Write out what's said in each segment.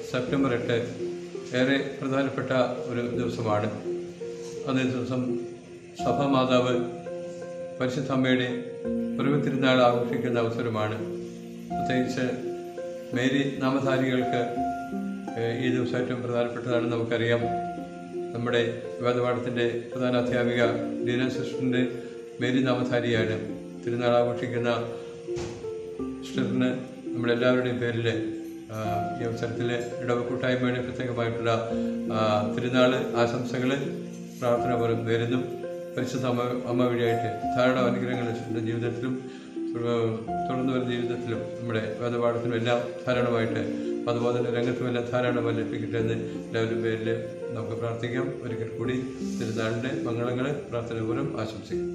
September എട്ട് ഏറെ പ്രധാനപ്പെട്ട ഒരു ദിവസമാണ് അതേ ദിവസം സഭാമാതാവ് പരിശുദ്ധ അമ്മയുടെ പർവ്വത്തിരുന്നാൾ ആഘോഷിക്കുന്ന അവസരമാണ് പ്രത്യേകിച്ച് മേരി നാമധാരികൾക്ക് ഏഹ്, ഈ ദിവസം ഏറ്റവും പ്രധാനപ്പെട്ടതാണെന്ന് നമുക്കറിയാം നമ്മുടെ വേദപാഠത്തിൻ്റെ പ്രധാന അധ്യാപിക ലീന സിസ്റ്ററിൻ്റെ മേരി നാമധാരിയാണ് തിരുനാൾ ആഘോഷിക്കുന്ന സിസ്റ്ററിന് നമ്മളെല്ലാവരുടെയും പേരിൽ ആ, ഈ അവസരത്തിൽ ഇടവ കൂട്ടായ്മയുടെ പ്രത്യേകമായിട്ടുള്ള ആ, തിരുനാൾ ആശംസകൾ പ്രാർത്ഥന പോലും നേരുന്നു പരിശുദ്ധ അമ്മ അമ്മ വഴിയായിട്ട് ധാരാളം അനുഗ്രഹങ്ങൾ എൻ്റെ ജീവിതത്തിലും തുട- തുടർന്ന് വരുന്ന ജീവിതത്തിലും നമ്മുടെ വേദപാഠത്തിലും എല്ലാം ധാരാളമായിട്ട് അതുപോലെ തന്നെ രംഗത്തുമെല്ലാം ധാരാളമായി ലഭിക്കട്ടെ എന്ന് എല്ലാവരും പേരിൽ നമുക്ക് പ്രാർത്ഥിക്കാം ഒരിക്കൽ കൂടി തിരുനാളിൻ്റെ മംഗളങ്ങൾ പ്രാർത്ഥനാപൂർവ്വം ആശംസിക്കും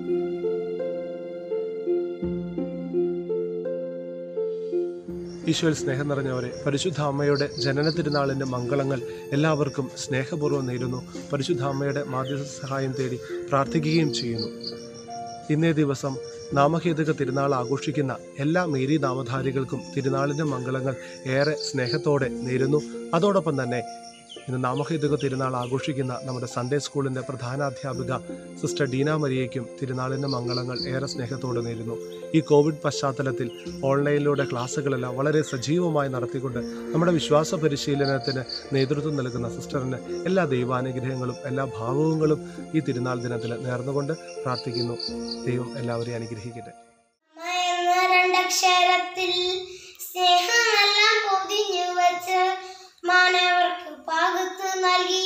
ഈശോയിൽ സ്നേഹം നിറഞ്ഞവരെ പരിശുദ്ധ അമ്മയുടെ ജനന തിരുനാളിൻ്റെ മംഗളങ്ങൾ എല്ലാവർക്കും സ്നേഹപൂർവ്വം നേരുന്നു പരിശുദ്ധ അമ്മയുടെ മാധ്യസ്ഥ സഹായം തേടി പ്രാർത്ഥിക്കുകയും ചെയ്യുന്നു ഇന്നേ ദിവസം നാമഹേതുക തിരുനാൾ ആഘോഷിക്കുന്ന എല്ലാ മേരി നാമധാരികൾക്കും തിരുനാളിൻ്റെ മംഗളങ്ങൾ ഏറെ സ്നേഹത്തോടെ നേരുന്നു അതോടൊപ്പം തന്നെ ഇന്ന് നാമഹേതുക തിരുനാൾ ആഘോഷിക്കുന്ന നമ്മുടെ സൺഡേ സ്കൂളിൻ്റെ പ്രധാനാധ്യാപിക സിസ്റ്റർ ഡീന മരിയയ്ക്കും തിരുനാളിൻ്റെ മംഗളങ്ങൾ ഏറെ സ്നേഹത്തോടെ നേരുന്നു ഈ കോവിഡ് പശ്ചാത്തലത്തിൽ ഓൺലൈനിലൂടെ ക്ലാസ്സുകളെല്ലാം വളരെ സജീവമായി നടത്തിക്കൊണ്ട് നമ്മുടെ വിശ്വാസ പരിശീലനത്തിന് നേതൃത്വം നൽകുന്ന സിസ്റ്ററിന് എല്ലാ ദൈവാനുഗ്രഹങ്ങളും എല്ലാ ഭാവങ്ങളും ഈ തിരുനാൾ ദിനത്തിൽ നേർന്നുകൊണ്ട് പ്രാർത്ഥിക്കുന്നു ദൈവം എല്ലാവരെയും അനുഗ്രഹിക്കട്ടെ അമ്മ എന്ന രണ്ടക്ഷരത്തിൽ സ്നേഹമെല്ലാം പൊതിഞ്ഞു വച്ച് മാനവർക്ക് പകുത്തു നൽകി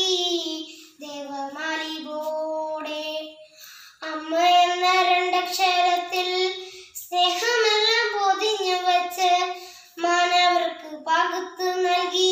ദേവമാലിബോടെ അമ്മ എന്ന രണ്ടക്ഷരത്തിൽ സ്നേഹമെല്ലാം പൊതിഞ്ഞു വച്ച് മാനവർക്ക് പകുത്തു നൽകി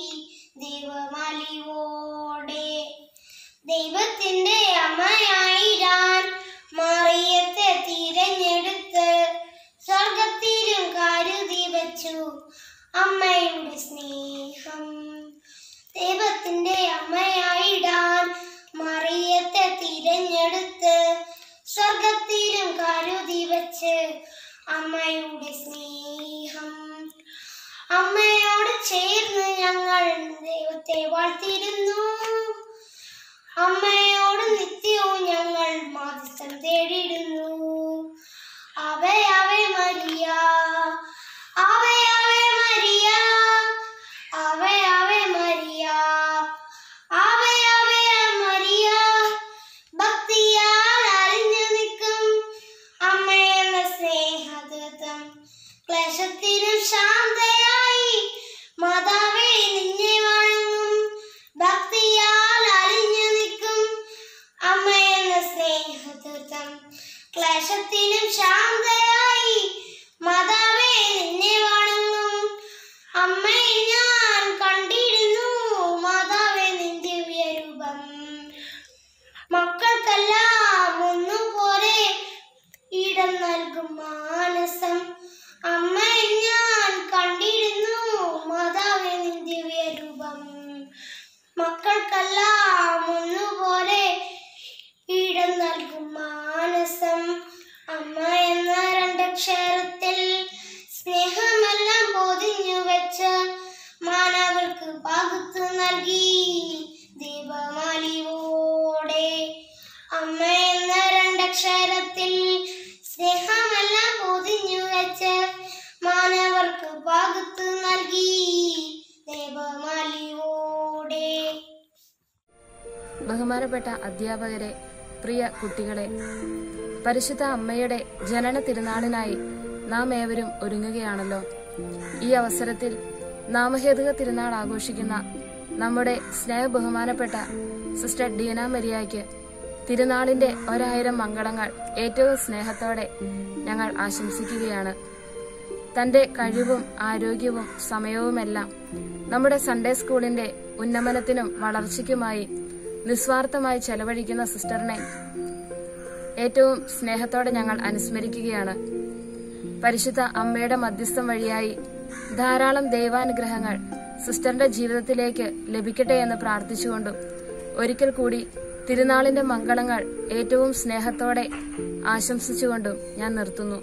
ദൈവമാലിവോടെ ദൈവത്തിന്റെ അമ്മയായിരാൻ മറിയത്തെ തിരഞ്ഞെടുത്ത് സ്വർഗത്തിലും കരുതി വച്ചു അമ്മയുടെ സ്നേഹം ദൈവത്തിന്റെ അമ്മയായിടാൻ മറിയത്തെ തിരഞ്ഞെടുത്ത് സ്വർഗത്തിലും കരുതി വച്ച് അമ്മയുടെ സ്നേഹം അമ്മയോട് ചേർന്ന് ഞങ്ങൾ ദൈവത്തെ വാഴ്ത്തിയിരുന്നു അമ്മയോട് നിത്യവും ഞങ്ങൾ മാധ്യസ്ഥം തേടിയിരുന്നു അവേ അവേ മരിയ അവേ അവേ മരിയ അവേ അവേ മരിയ അവേ അവേ മരിയ ഭക്തിയാൽ അറിഞ്ഞു നിൽക്കും അമ്മയെന്ന സ്നേഹതത്വം ക്ലേശത്തിനും ശാന്തയായി മാതാവേ നിന്നെ വണങ്ങും ഭക്തിയാൽ അലിഞ്ഞു നിൽക്കും അമ്മയെന്ന സ്നേഹതത്വം ക്ലേശത്തിനും ശാന്തയായി മാതാവേ നിന്നെ വണങ്ങും അമ്മയെ ഞാൻ കണ്ടിരുന്നു മാതാവേ നിന്റെ വ്യരൂപം മക്കൾക്കെല്ലാം ഒന്നുപോലെ ഇടം നൽകും മാനസം അമ്മയെ ഞാൻ കണ്ടിരുന്നു മാതാവേ നിന്റെ വ്യരൂപം മക്കൾക്കെല്ലാം ഒന്നുപോലെ ഇടം നൽകും മാനസം അമ്മ എന്ന രണ്ടക്ഷരത്തിൽ സ്നേഹമെല്ലാം പൊതിഞ്ഞു വെച്ച് മാനവർക്ക് പകുത്തു നൽകി ദീപമാലിയോടെ അമ്മ എന്ന രണ്ടക്ഷരത്തിൽ സ്നേഹമെല്ലാം പൊതിഞ്ഞു വെച്ച് മാനവർക്ക് പകുത്തു നൽകി ദീപമാലിയോടെ ബഹുമാനപ്പെട്ട അധ്യാപകരെ പ്രിയ കുട്ടികളെ പരിശുദ്ധ അമ്മയുടെ ജനന തിരുനാളിനായി നാം ഏവരും ഒരുങ്ങുകയാണല്ലോ ഈ അവസരത്തിൽ നാമഹേതുക തിരുനാൾ ആഘോഷിക്കുന്ന നമ്മുടെ സ്നേഹ ബഹുമാനപ്പെട്ട സിസ്റ്റർ ഡീന മരിയായ്ക്ക് തിരുനാളിന്റെ ഒരായിരം മംഗളങ്ങൾ ഏറ്റവും സ്നേഹത്തോടെ ഞങ്ങൾ ആശംസിക്കുകയാണ് തന്റെ കഴിവും ആരോഗ്യവും സമയവുമെല്ലാം നമ്മുടെ സൺഡേ സ്കൂളിന്റെ ഉന്നമനത്തിനും വളർച്ചയ്ക്കുമായി നിസ്വാർത്ഥമായി ചെലവഴിക്കുന്ന സിസ്റ്ററിനെ ഏറ്റവും സ്നേഹത്തോടെ ഞങ്ങൾ അനുസ്മരിക്കുകയാണ് പരിശുദ്ധ അമ്മയുടെ മധ്യസ്ഥം വഴിയായി ധാരാളം ദൈവാനുഗ്രഹങ്ങൾ സിസ്റ്ററിന്റെ ജീവിതത്തിലേക്ക് ലഭിക്കട്ടെ എന്ന് പ്രാർത്ഥിച്ചുകൊണ്ടും ഒരിക്കൽ കൂടി തിരുനാളിന്റെ മംഗളങ്ങൾ ഏറ്റവും സ്നേഹത്തോടെ ആശംസിച്ചുകൊണ്ടും ഞാൻ നിർത്തുന്നു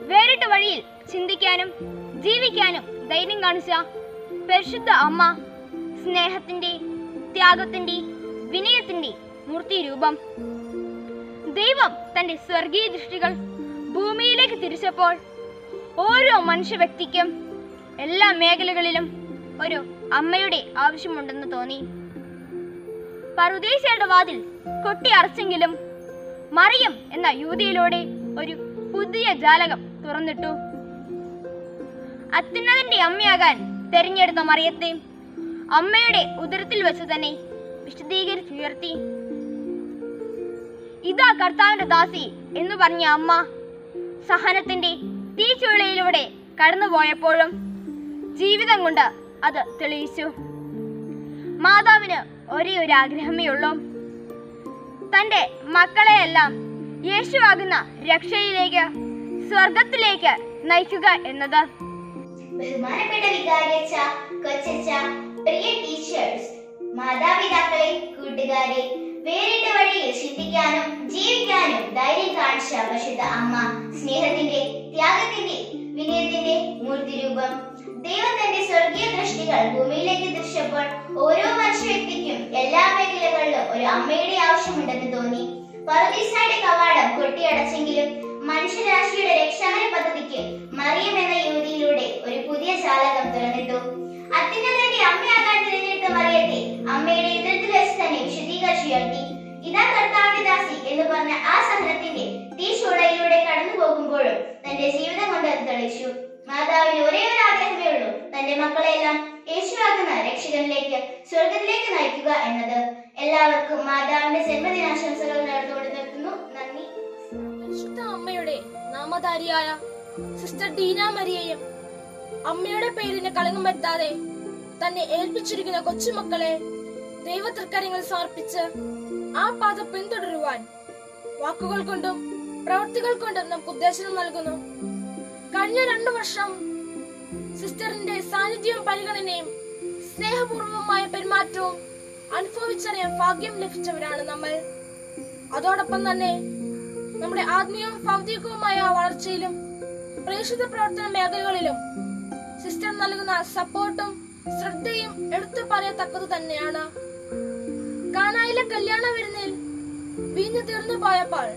വേറിട്ട വഴിയിൽ ചിന്തിക്കാനും ജീവിക്കാനും ധൈര്യം കാണിച്ച പരിശുദ്ധ അമ്മ സ്നേഹത്തിന്റെ ത്യാഗത്തിന്റെ വിനയത്തിന്റെ മൂർത്തി രൂപം ദൈവം തന്റെ സ്വർഗീയ ദൃഷ്ടികൾ ഭൂമിയിലേക്ക് തിരിച്ചപ്പോൾ ഓരോ മനുഷ്യ വ്യക്തിക്കും എല്ലാ മേഖലകളിലും ഒരു അമ്മയുടെ ആവശ്യമുണ്ടെന്ന് തോന്നി പറുദേശയുടെ വാതിൽ കൊട്ടി അടച്ചെങ്കിലും മറിയം എന്ന യുവതിയിലൂടെ ഒരു പുതിയ ജാലകം തുറന്നിട്ടു അത്യുന്നതന്റെ അമ്മയാകാൻ തെരഞ്ഞെടുത്ത മറിയത്തെ അമ്മയുടെ ഉദരത്തിൽ വെച്ച് തന്നെ വിശദീകരിച്ചുയർത്തി ഇതാ കർത്താവിന്റെ ദാസി എന്ന് പറഞ്ഞ അമ്മ സഹനത്തിന്റെ തീച്ചുളയിലൂടെ കടന്നുപോയപ്പോഴും ജീവിതം കൊണ്ട് അത് തെളിയിച്ചു മാതാവിന് ഒരേ ഒരു ആഗ്രഹമേ ഉള്ളൂ തന്റെ മക്കളെയെല്ലാം യേശുവാകുന്ന രക്ഷയിലേക്ക് സ്വർഗത്തിലേക്ക് നയിക്കുക എന്നത് ബഹുമാനപ്പെട്ട വികാരിയച്ച കൊച്ചച്ച പ്രിയ ടീച്ചേഴ്സ് മാതാപിതാക്കളെ കൂട്ടുകാരെ വേറിട്ട വഴിയിൽ ചിന്തിക്കാനും ജീവിക്കാനും ധൈര്യം കാണിച്ച പരിശുദ്ധ അമ്മ സ്നേഹത്തിന്റെ ത്യാഗത്തിന്റെ വിനയത്തിന്റെ മൂർത്തിരൂപം ദൈവം തന്റെ സ്വർഗീയ ദൃഷ്ടികൾ ഭൂമിയിലേക്ക് ദൃശ്യപ്പോൾ ഓരോ മനുഷ്യ വ്യക്തിക്കും എല്ലാ മേഖലകളിലും ഒരു അമ്മയുടെ ആവശ്യമുണ്ടെന്ന് തോന്നി പറുദീസായുടെ കവാടം കൊട്ടിയടച്ചെങ്കിലും മനുഷ്യരാശിയുടെ രക്ഷാകര പദ്ധതിക്ക് മറിയം എന്ന യുവതിയിലൂടെ ഒരു പുതിയ ജാലകം തുറന്നിട്ടു അത്യുന്നതന്റെ അമ്മയാകാൻ തിരഞ്ഞെടുത്ത മറിയത്തെ അമ്മയുടെ ഇതരത്തിൽ വെച്ച് തന്നെ വിശദീകരിച്ചുയർത്തി ഇതാ കർത്താവിന്റെ ദാസി എന്ന് പറഞ്ഞ ആ സഹനത്തിന്റെ തീശൂളയിലൂടെ കടന്നു പോകുമ്പോഴും തന്റെ ജീവിതം കൊണ്ട് അത് തെളിച്ചു മാതാവിന് ഒരേ ഒരു ആഗ്രഹമേ ഉള്ളൂ തന്റെ മക്കളെല്ലാം യേശുവാകുന്ന രക്ഷകനിലേക്ക് സ്വർഗത്തിലേക്ക് നയിക്കുക എന്നത് എല്ലാവർക്കും മാതാവിന്റെ ജന്മദിനാശംസകൾ നേർന്നുകൊണ്ട് നിർത്തുന്നു നന്ദി പരിശുദ്ധ അമ്മയുടെ നാമധാരിയായ സിസ്റ്റർ ഡീന മരിയയും അമ്മയുടെ പേരിന് കളങ്കം വരുത്താതെ തന്നെ ഏൽപ്പിച്ചിരിക്കുന്ന കൊച്ചുമക്കളെ ദൈവതൃക്കരങ്ങൾ സമർപ്പിച്ച് ആ പാത പിന്തുടരുവാൻ വാക്കുകൾ കൊണ്ടും പ്രവൃത്തികൾ കൊണ്ടും നമുക്ക് ഉപദേശം നൽകുന്നു കഴിഞ്ഞ രണ്ടു വർഷം സിസ്റ്ററിന്റെ സാന്നിധ്യവും പരിഗണനയും സ്നേഹപൂർവമായ പെരുമാറ്റവും അനുഭവിച്ചറിയാൻ ഭാഗ്യം ലഭിച്ചവരാണ് നമ്മൾ അതോടൊപ്പം തന്നെ നമ്മുടെ ആത്മീയവും ഭൗതികവുമായ വളർച്ചയിലും പ്രേക്ഷിത പ്രവർത്തന മേഖലകളിലും സിസ്റ്റർ നൽകുന്ന സപ്പോർട്ടും ശ്രദ്ധയും എടുത്തു പറയത്തക്കത് തന്നെയാണ് കാനായിലെ കല്യാണ വിരുന്നിൽ വീഞ്ഞു തീർന്നു പോയപ്പോൾ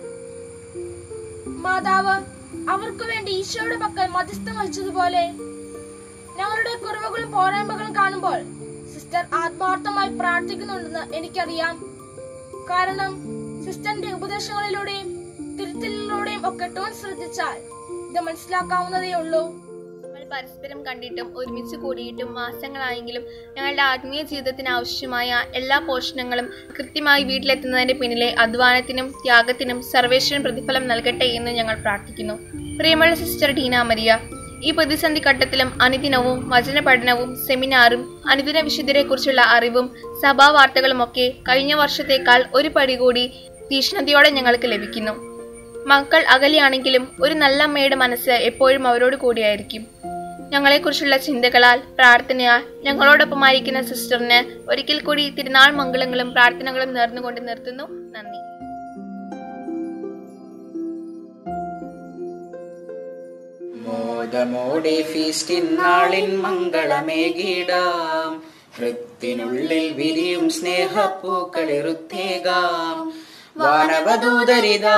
മാതാവ് അവർക്ക് വേണ്ടി ഈശോയുടെ പക്കൽ മധ്യസ്ഥം വഹിച്ചതുപോലെ ഞങ്ങളുടെ കുറവുകളും പോരായ്മകളും കാണുമ്പോൾ സിസ്റ്റർ ആത്മാർത്ഥമായി പ്രാർത്ഥിക്കുന്നുണ്ടെന്ന് എനിക്കറിയാം കാരണം സിസ്റ്ററിന്റെ ഉപദേശങ്ങളിലൂടെയും തിരുത്തലിലൂടെയും ഒക്കെ ടോൺ ശ്രദ്ധിച്ചാൽ ഇത് മനസ്സിലാക്കാവുന്നതേ ഉള്ളൂ നമ്മൾ പരസ്പരം കണ്ടിട്ടും ഒരുമിച്ച് കൂടിയിട്ടും മാസങ്ങളായെങ്കിലും ഞങ്ങളുടെ ആത്മീയ ജീവിതത്തിന് ആവശ്യമായ എല്ലാ പോഷണങ്ങളും കൃത്യമായി വീട്ടിലെത്തുന്നതിന്റെ പിന്നിലെ അധ്വാനത്തിനും ത്യാഗത്തിനും സർവേശ്വരൻ പ്രതിഫലം നൽകട്ടെ എന്ന് ഞങ്ങൾ പ്രാർത്ഥിക്കുന്നു പ്രിയമുള്ള സിസ്റ്റർ ടീന മരിയ ഈ പ്രതിസന്ധി ഘട്ടത്തിലും അനുദിനവും വചന പഠനവും സെമിനാറും അനുദിന വിശുദ്ധരെക്കുറിച്ചുള്ള അറിവും സഭാ വാർത്തകളുമൊക്കെ കഴിഞ്ഞ വർഷത്തേക്കാൾ ഒരു പടി കൂടി തീക്ഷ്ണതയോടെ ഞങ്ങൾക്ക് ലഭിക്കുന്നു മക്കൾ അകലെയാണെങ്കിലും ഒരു നല്ല അമ്മയുടെ മനസ്സ് എപ്പോഴും അവരോട് കൂടിയായിരിക്കും ഞങ്ങളെക്കുറിച്ചുള്ള ചിന്തകളാൽ പ്രാർത്ഥനയാൽ ഞങ്ങളോടൊപ്പമായിരിക്കുന്ന സിസ്റ്ററിന് ഒരിക്കൽ കൂടി തിരുനാൾ മംഗളങ്ങളും പ്രാർത്ഥനകളും നേർന്നുകൊണ്ട് നിർത്തുന്നു നന്ദി മോദമോടെ ഫീസ്റ്റിൻ നാളിൻ മംഗളമേകിടാം ഹൃത്തിനുള്ളിൽ വിരിയും സ്നേഹപ്പൂക്കളിറുത്തേകാം വാനവദൂതരിതാ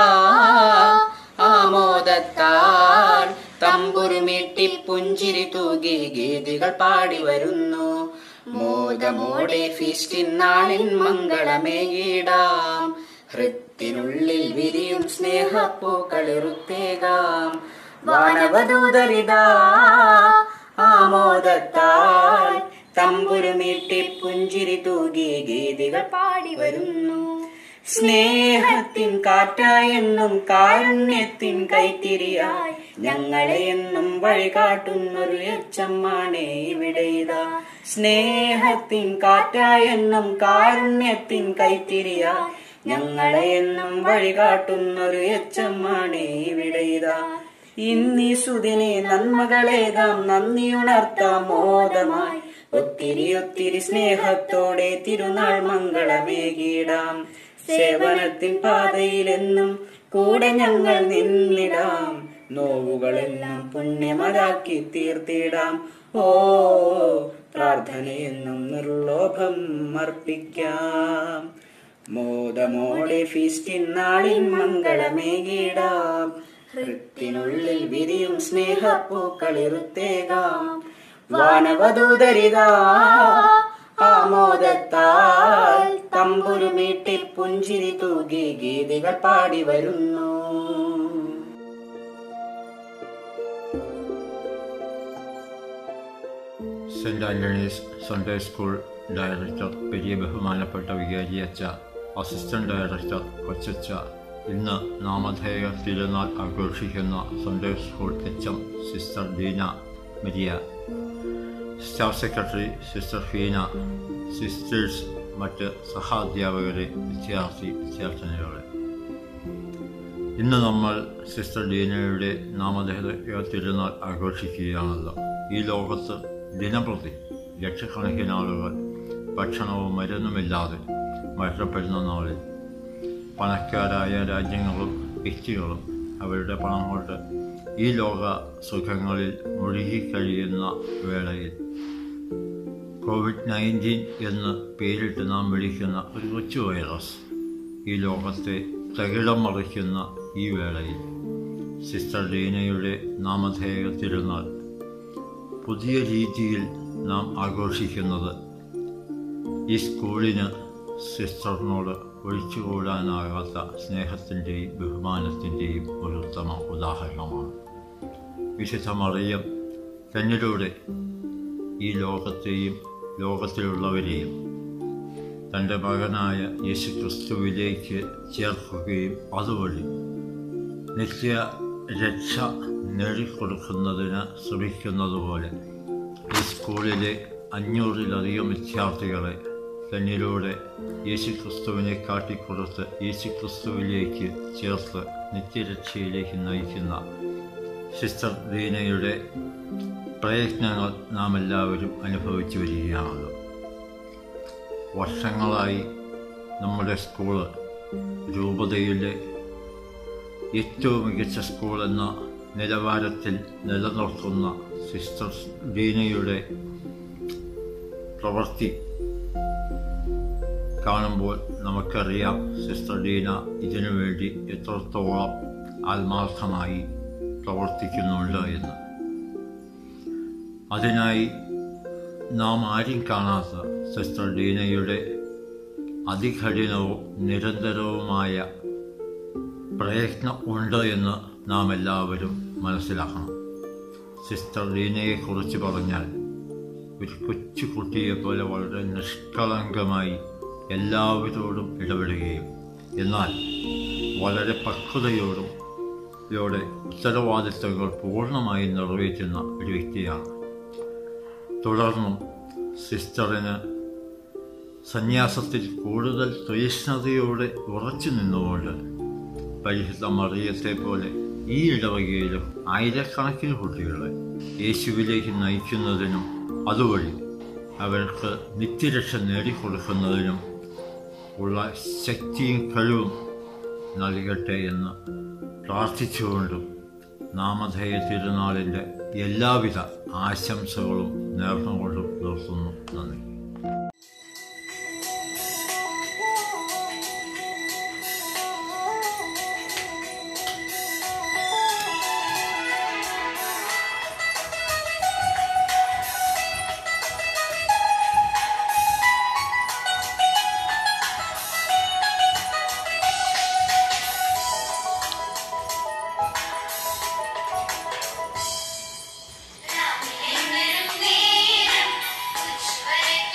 ആമോദത്താൽ തമ്പുരുമീട്ടി പുഞ്ചിരി തൂകി ഗീതികൾ പാടി വരുന്നു മോദമോടെ ഫീസ്റ്റിൻ നാളിൻ മംഗളമേകിടാം ഹൃത്തിനുള്ളിൽ വിരിയും സ്നേഹപ്പൂക്കളിറുത്തേകാം വാനവദൂതരിതാ ആമോദത്താൽ തമ്പുരുമീട്ടി പുഞ്ചിരി തൂകി ഗീതികൾ പാടി വരുന്നു സ്നേഹത്തിൻ കാറ്റായെന്നും കാരുണ്യത്തിൻ കൈത്തിരിയായി ഞങ്ങളെ എന്നും വഴികാട്ടുന്നൊരു എച്ചമ്മാണേ ഇവിടെ ഇതാ സ്നേഹത്തിൻ കാറ്റായെന്നും കാരുണ്യത്തിൻ കൈത്തിരിയായി ഞങ്ങളെ എന്നും വഴികാട്ടുന്നൊരു എച്ചമ്മാണേ ഇവിടെ ഇതാ ഇന്നീ സുദിനെ നന്മകളേകാം നന്ദിയുണർത്താം മോദമായി ഒത്തിരി ഒത്തിരി സ്നേഹത്തോടെ തിരുനാൾ മംഗളമേകിടാം സേവനത്തിൻ പാതയിലെന്നും കൂടെ ഞങ്ങൾ നിന്നിടാം നോവുകളെന്നും പുണ്യമതാക്കി തീർത്തിടാം ഓ പ്രാർത്ഥനയെന്നും നിർലോഭം അർപ്പിക്കാം മോദമോടെ ഫീസ്റ്റിൻ നാളിൽ മംഗളമേകിടാം ഹൃത്തിനുള്ളിൽ വിരിയും സ്നേഹപ്പൂക്കളിറുത്തേകാം വാനവദൂതരിതാ ആമോദത്താൽ തമ്പുരുമീട്ടി പുഞ്ചിരി തൂകി ഗീതികൾ പാടി വരുന്നു Saint Antony's Sunday school director വലിയ ബഹുമാനപ്പെട്ട വികാരി അച്ഛ അസിസ്റ്റന്റ് ഡയറക്ടർ കൊച്ചച്ച ഇന്ന് നാമധേയ തിരുനാൾ ആഘോഷിക്കുന്ന Sunday school H M sister Deena Maria staff secretary sister Feena sisters മറ്റ് സഹാധ്യാപകരെ വിദ്യാർത്ഥി വിദ്യാർത്ഥിനികളെ ഇന്ന് നമ്മൾ സിസ്റ്റർ ഡീനയുടെ നാമധേയ തിരുനാൾ ആഘോഷിക്കുകയാണല്ലോ ഈ ലോകത്ത് ദിനപ്രതി ലക്ഷക്കണക്കിന് ആളുകൾ ഭക്ഷണവും മരുന്നുമില്ലാതെ മരണപ്പെടുന്ന നാളിൽ പണക്കാരായ രാജ്യങ്ങളും വ്യക്തികളും അവരുടെ പണം കൊണ്ട് ഈ ലോക സുഖങ്ങളിൽ മുഴുകിക്കഴിയുന്ന വേളയിൽ കോവിഡ് നയൻറ്റീൻ എന്ന് പേരിട്ട് നാം വിളിക്കുന്ന ഒരു കൊച്ചു വൈറസ് ഈ ലോകത്തെ തകിടം മറിക്കുന്ന ഈ വേളയിൽ സിസ്റ്റർ ഡീനയുടെ നാമധേയ തിരുനാൾ പുതിയ രീതിയിൽ നാം ആഘോഷിക്കുന്നത് ഈ സ്കൂളിന് സിസ്റ്ററിനോട് ഒഴിച്ചുകൂടാനാകാത്ത സ്നേഹത്തിൻ്റെയും ബഹുമാനത്തിൻ്റെയും ഒരു ഉത്തമ ഉദാഹരണമാണ് വിശുദ്ധ മറിയം തന്നിലൂടെ ഈ ലോകത്തെയും ലോകത്തിലുള്ളവരെയും തൻ്റെ മകനായ യേശു ക്രിസ്തുവിലേക്ക് ചേർക്കുകയും അതുവഴി നിത്യ രക്ഷ നേടിക്കൊടുക്കുന്നതിന് ശ്രമിക്കുന്നതുപോലെ ഈ സ്കൂളിലെ അഞ്ഞൂറിലധികം വിദ്യാർത്ഥികളെ തന്നിലൂടെ യേശു ക്രിസ്തുവിനെ കാട്ടിക്കൊടുത്ത് യേശു ക്രിസ്തുവിലേക്ക് ചേർത്ത് നിത്യരക്ഷയിലേക്ക് നയിക്കുന്ന സിസ്റ്റർ ദീനയുടെ പ്രയത്നങ്ങൾ നാം എല്ലാവരും അനുഭവിച്ചു വരികയാണല്ലോ വർഷങ്ങളായി നമ്മുടെ സ്കൂള് രൂപതയിലെ ഏറ്റവും മികച്ച സ്കൂൾ എന്ന നിലവാരത്തിൽ നിലനിർത്തുന്ന സിസ്റ്റർ ഡീനയുടെ പ്രവൃത്തി കാണുമ്പോൾ നമുക്കറിയാം സിസ്റ്റർ ഡീന ഇതിനു വേണ്ടി എത്രത്തോളം ആത്മാർത്ഥമായി പ്രവർത്തിക്കുന്നുണ്ട് എന്ന് അതിനായി നാം ആരും കാണാത്ത സിസ്റ്റർ ഡീനയുടെ അതികഠിനവും നിരന്തരവുമായ പ്രയത്നം ഉണ്ട് എന്ന് നാം എല്ലാവരും മനസ്സിലാക്കണം സിസ്റ്റർ ഡീനയെക്കുറിച്ച് പറഞ്ഞാൽ ഒരു കൊച്ചു കുട്ടിയെപ്പോലെ വളരെ നിഷ്കളങ്കമായി എല്ലാവരോടും ഇടപെടുകയും എന്നാൽ വളരെ പക്വതയോടും യോടെ ഉത്തരവാദിത്തങ്ങൾ പൂർണ്ണമായി നിറവേറ്റുന്ന ഒരു വ്യക്തിയാണ് തുടർന്നും സിസ്റ്ററിന് സന്യാസത്തിൽ കൂടുതൽ തീഷ്ണതയോടെ ഉറച്ചു നിന്നുകൊണ്ട് പരിശുദ്ധ മറിയത്തെ പോലെ ഈ ഇടവകയിലും ആയിരക്കണക്കിന് കുട്ടികളെ യേശുവിലേക്ക് നയിക്കുന്നതിനും അതുവഴി അവർക്ക് നിത്യരക്ഷ നേടിക്കൊടുക്കുന്നതിനും ഉള്ള ശക്തിയും കഴിവും നൽകട്ടെ എന്ന് പ്രാർത്ഥിച്ചുകൊണ്ടും നാമധേയ തിരുനാളിൻ്റെ എല്ലാവിധ ആശംസകളും നേർന്നുകൊണ്ടും നിർത്തുന്നു നന്ദി രാവിലെ നേരം ഉജ്ജ്വല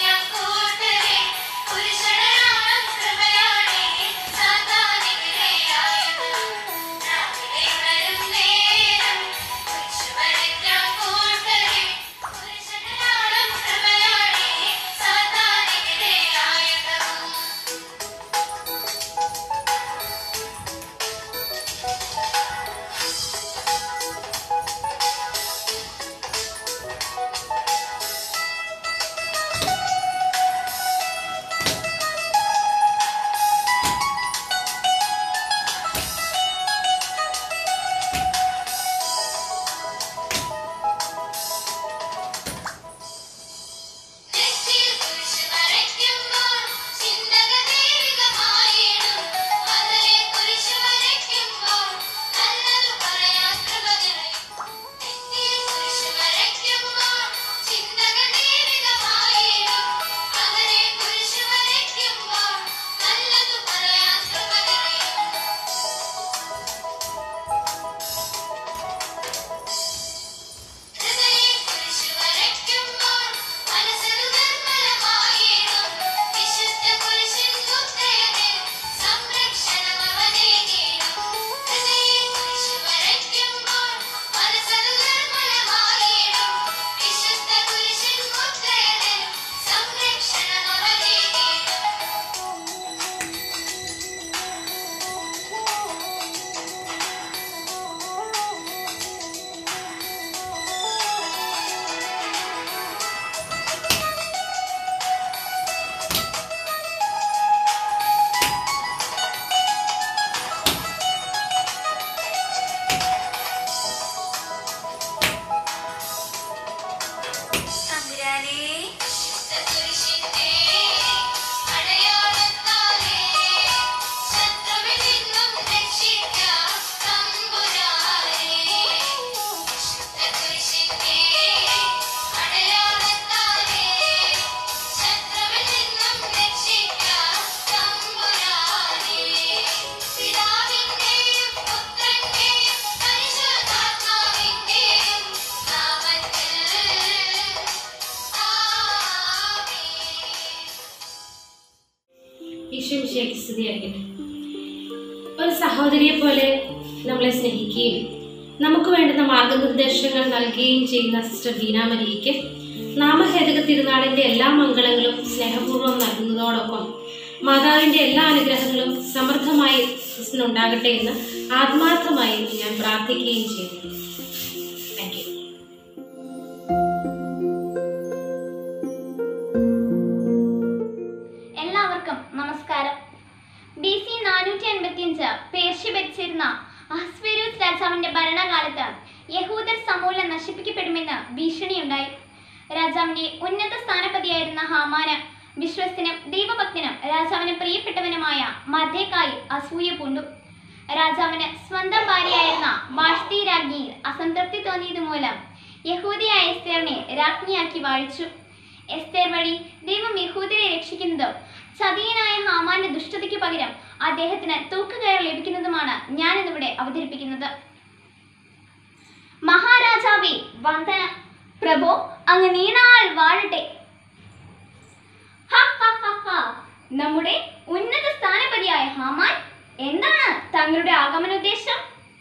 സ്തുതിയായിരിക്കട്ടെ ഒരു സഹോദരിയെ പോലെ നമ്മളെ സ്നേഹിക്കുകയും നമുക്ക് വേണ്ടുന്ന മാർഗനിർദ്ദേശങ്ങൾ നൽകുകയും ചെയ്യുന്ന സിസ്റ്റർ ബീന മരിയയ്ക്ക് നാമഹേതക തിരുനാളിന്റെ എല്ലാ മംഗളങ്ങളും സ്നേഹപൂർവ്വം നൽകുന്നതോടൊപ്പം മാതാവിന്റെ എല്ലാ അനുഗ്രഹങ്ങളും സമൃദ്ധമായി സിസ്റ്ററിനുണ്ടാകട്ടെ എന്ന് ആത്മാർത്ഥമായി ഞാൻ പ്രാർത്ഥിക്കുകയും ചെയ്യുന്നു താങ്ക് യു എല്ലാവർക്കും നമസ്കാരം ബി സി നാനൂറ്റി അൻപത്തിയഞ്ച് പേർഷ്യ ഭരിച്ചിരുന്ന അഹ്സ്വേരൂസ് രാജാവിന്റെ ഭരണകാലത്ത് യഹൂദർ സമൂലം നശിപ്പിക്കപ്പെടുമെന്ന് ഭീഷണിയുണ്ടായി രാജാവിന്റെ ഉന്നത സ്ഥാനപതിയായിരുന്ന ഹാമാന് വിശ്വസ്തനും ദൈവഭക്തനും രാജാവിന് പ്രിയപ്പെട്ടവനുമായ മർദ്ദേക്കായി അസൂയ പൂണ്ടു രാജാവിന് സ്വന്തം ഭാര്യയായിരുന്ന വാഷ്തി രാജ്ഞിയിൽ അസംതൃപ്തി തോന്നിയത് മൂലം യഹൂദിയായ എസ്തേറിനെ രാജ്ഞിയാക്കി വാഴിച്ചു എസ്തേർ വഴി ദൈവം യഹൂദരെ രക്ഷിക്കുന്നതും ചതിയനായ ഹാമാന്റെ ദുഷ്ടതയ്ക്ക് പകരം അദ്ദേഹത്തിന് തൂക്കുകയർ ലഭിക്കുന്നതുമാണ് ഞാനിന്നിവിടെ അവതരിപ്പിക്കുന്നത് മഹാരാജാവേ വന്ദന പ്രഭോ അങ്ങ് നീണാൾ വാഴട്ടെ ഹ, ഹ, ഹ, ഹ. നമ്മുടെ ഉന്നത സ്ഥാനപതിയായ ഹാമാൻ എന്താണ് തങ്ങളുടെ ആഗമനോദ്ദേശം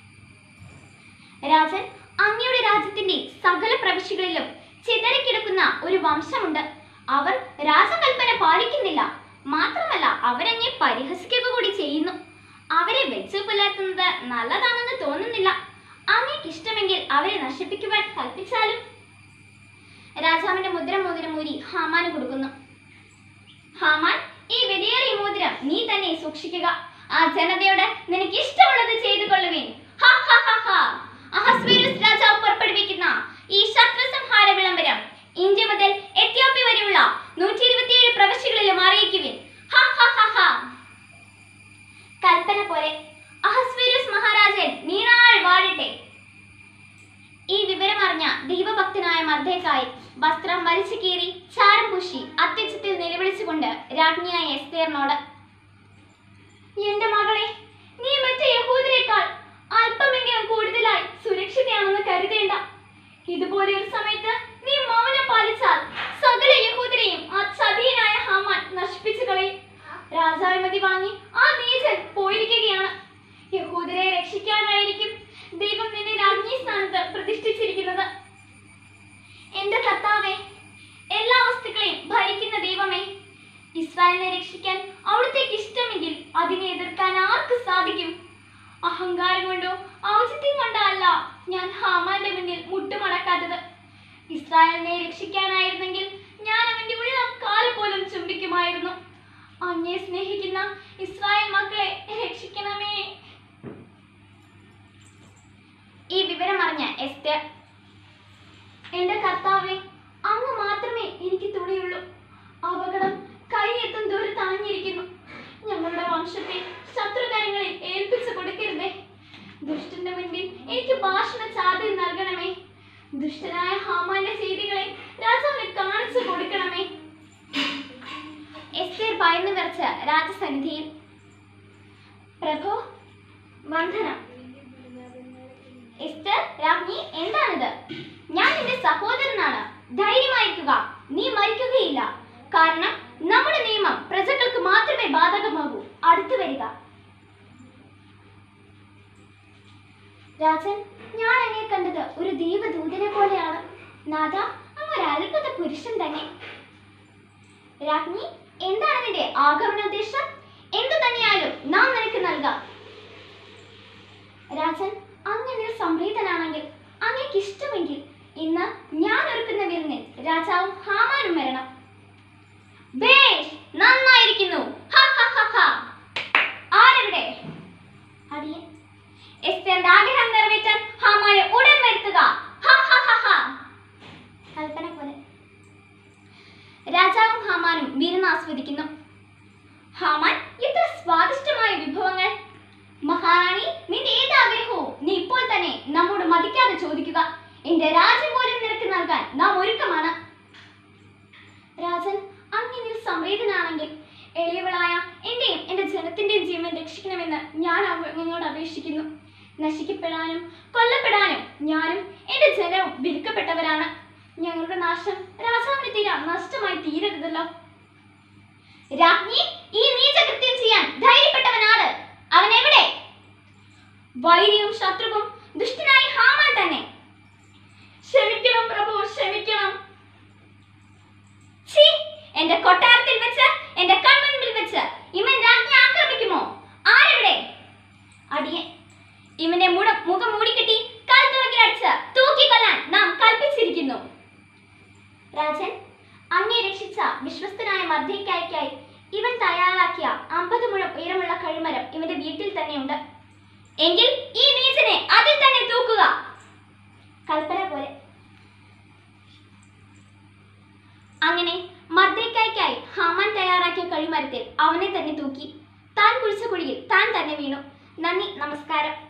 രാജൻ അങ്ങയുടെ രാജ്യത്തിന്റെ സകല പ്രവിശ്യകളിലും ചിതറിക്കിടക്കുന്ന ഒരു വംശമുണ്ട് അവർ രാജകൽപ്പന പാലിക്കുന്നില്ല മാത്രമല്ല അവരങ്ങെ പരിഹസിക്കുക കൂടി ചെയ്യുന്നു അവരെ വെച്ച് പുലർത്തുന്നത് നല്ലതാണെന്ന് തോന്നുന്നില്ല അങ്ങേക്ക് ഇഷ്ടമെങ്കിൽ അവരെ നശിപ്പിക്കുവാൻ കൽപ്പിച്ചാലും രാജാവിന്റെ മുദ്ര മോതിരം ഊരി ഹാമാന് കൊടുക്കുന്നു ഹാമാൻ ഈ വിലയേറിയ മോതിരം നീ തന്നെ സൂക്ഷിക്കുക ആ ജനതയോട് നിനക്ക് ഇഷ്ടമുള്ളത് ചെയ്തു കൊള്ളുവേൻ ഹ, ഹ, ഹ, ഹ. അഹസ്വേരുസ് രാജാവ് പുറപ്പെടുവിക്കുന്ന ഈ ശത്രു സംഹാര വിളംബരം ഇന്ത്യ മുതൽ എത്യോപ്യ വരെയുള്ള നൂറ്റി ഇരുപത്തിയേഴ് പ്രവശ്യകളിലും അറിയിക്കുവിൻ ഹ, ഹ, ഹ, ഹ. കൽപ്പന പോലെ അഹസ്വേരുസ് മഹാരാജൻ നീണാൾ വാഴട്ടെ ഈ വിവരമറിഞ്ഞ ദൈവഭക്തനായ മർദ്ദേക്കായി വസ്ത്രം വലിച്ചു കീറി ചാരം പൂശി അത്യുച്ചത്തിൽ നിലവിളിച്ചുകൊണ്ട് രാജ്ഞിയായ എസ്തേറിനോട് എന്റെ മകളെ നീ മറ്റു യഹൂദരെക്കാൾ അല്പമെങ്കിലും കൂടുതലായി സുരക്ഷിതയാണെന്ന് കരുതേണ്ട ഇതുപോലെ ഒരു സമയത്ത് നീ മൗനം പാലിച്ചാൽ സകല യഹൂദരെയും ആ ചതിയനായ ഹാമാൻ നശിപ്പിച്ചു കളയും രാജാവിമതി വാങ്ങി ആ നീചൻ പോയിരിക്കുകയാണ് യഹൂദരെ രക്ഷിക്കാനായിരിക്കും ദൈവം നിന്നെ രാജ്ഞി സ്ഥാനത്ത് പ്രതിഷ്ഠിച്ചിരിക്കുന്നത് എന്റെ കർത്താവേ എല്ലാ വസ്തുക്കളെയും ഭരിക്കുന്ന ദൈവമേ ഇസ്രായേലിനെ രക്ഷിക്കാൻ അവിടത്തേക്ക് ഇഷ്ടമെങ്കിൽ അതിനെ എതിർക്കാൻ ആർക്ക് സാധിക്കും അഹങ്കാരം കൊണ്ടോ ഔചിത്യം കൊണ്ടോ അല്ല ഞാൻ ഹാമാന്റെ മുന്നിൽ മുട്ടുമടക്കാത്തത് ഇസ്രായേലിനെ രക്ഷിക്കാനായിരുന്നെങ്കിൽ ഞാൻ അവന്റെ ഉള്ളം കാല് പോലും ചുംബിക്കുമായിരുന്നു അങ്ങേ സ്നേഹിക്കുന്ന ഇസ്രായേൽ മക്കളെ രക്ഷിക്കണമേ ഈ വിവരം അറിഞ്ഞ എസ്തർ എന്റെ കർത്താവെ അങ്ങ് മാത്രമേ എനിക്ക് തുണയുള്ളൂ അപകടം കൈയെത്തും ദൂരെ താങ്ങിയിരിക്കുന്നു ഞങ്ങളുടെ വംശത്തെ ശത്രുകരങ്ങളിൽ ഏൽപ്പിച്ചു കൊടുക്കരുതേ ദുഷ്ടന്റെ മുൻപിൽ എനിക്ക് ഭാഷണ ചാതിൽ നൽകണമേ ദുഷ്ടനായ ഹാമാന്റെ ചെയ്തികളെ രാജാവിന് കാണിച്ചു കൊടുക്കണമേ എസ്തേർ ഭയന്നു വിറച്ച രാജസന്നിധിയിൽ പ്രഭു വന്ദനം എസ്തർ രാജ്ഞി എന്താണിത് ഞാൻ നിന്റെ സഹോദരനാണ് ധൈര്യമായിരിക്കുക നീ മരിക്കുകയില്ല കാരണം നമ്മുടെ നിയമം പ്രജകൾക്ക് മാത്രമേ ബാധകമാകൂ അടുത്തു വരിക രാജൻ ഞാൻ അങ്ങേ കണ്ടത് ഒരു ദൈവദൂതനെ പോലെയാണ് നാഥ അങ്ങ് ഒരു അത്ഭുത പുരുഷൻ തന്നെ രാജ്ഞി എന്താണ് നിന്റെ ആഗമനോദ്ദേശം എന്തു തന്നെയായാലും നാം നിനക്ക് നൽകാം രാജൻ അങ്ങനെ സംപ്രീതനാണെങ്കിൽ അങ്ങേക്ക് ഇഷ്ടമെങ്കിൽ ഇന്ന് ഞാൻ ഒരുക്കുന്ന വിരുന്നിൽ രാജാവും ഹാമാനും വരണം ബേഷ് നന്നായിരിക്കുന്നു ഹ, ഹ, ഹ, ഹ. ആരെവിടെ അടിയൻ എസ്തേറിന്റെ ആഗ്രഹം നിറവേറ്റാൻ ഹാമാനെ ഉടൻ വരുത്തുക ഹ, ഹ, ഹ, ഹ. കൽപ്പന പോലെ രാജാവും ഹാമാനും വിരുന്ന് ആസ്വദിക്കുന്നു ഹാമാൻ ഇത്ര സ്വാദിഷ്ടമായ വിഭവങ്ങൾ മഹാറാണി നിന്റെ ഏത് ആഗ്രഹവും നീ ഇപ്പോൾ തന്നെ നമ്മോട് മതിക്കാതെ ചോദിക്കുക എന്റെ രാജ്യം പോലും നിനക്ക് നൽകാൻ നാം ഒരുക്കമാണ് രാജൻ അങ്ങനെ സംവേദനാണെങ്കിൽ എളിയവളായ എന്റെയും എന്റെ ജനത്തിന്റെയും ജീവൻ രക്ഷിക്കണമെന്ന് ഞാൻ അവ- അങ്ങയോട് അപേക്ഷിക്കുന്നു നശിക്കപ്പെടാനും കൊല്ലപ്പെടാനും ഞാനും എന്റെ ജനവും വിൽക്കപ്പെട്ടവരാണ് ഞങ്ങളുടെ നാശം രാജാവിന് തീരാ നഷ്ടമായി തീരരുതല്ലോ രാജ്ഞി ഈ നീചകൃത്യം ചെയ്യാൻ ധൈര്യപ്പെട്ടവനാണ് അവൻ എവിടെ വൈരിയും ശത്രുവും ദുഷ്ടനായ ഹാമാൻ തന്നെ ക്ഷമിക്കണം പ്രഭു ക്ഷമിക്കണം ഛീ, എന്റെ കൊട്ടാരത്തിൽ വെച്ച് എന്റെ കൺമുൻപിൽ വെച്ച് ഇവൻ രാജ്ഞി ആക്രമിക്കുമോ ആരെവിടെ അടിയെ ഇവന്റെ മുട മുഖം മൂടിക്കെട്ടി കാൽ തുറകിലടിച്ച് തൂക്കിക്കൊല്ലാൻ നാം കൽപ്പിച്ചിരിക്കുന്നു രാജൻ അങ്ങേ രക്ഷിച്ച വിശ്വസ്തനായ മധ്യക്കായ്ക്കായി ഇവൻ തയ്യാറാക്കിയ അമ്പത് മുഴം ഉയരമുള്ള കഴിമരം ഇവന്റെ വീട്ടിൽ തന്നെയുണ്ട് എങ്കിൽ ഈ നീചനെ അതിൽ തന്നെ തൂക്കുക കൽപ്പന പോലെ അങ്ങനെ മർദ്ദയ്ക്കായ്ക്കായി ഹാമാൻ തയ്യാറാക്കിയ കഴിമരത്തിൽ അവനെ തന്നെ തൂക്കി താൻ കുഴിച്ച കുഴിയിൽ താൻ തന്നെ വീണു നന്ദി നമസ്കാരം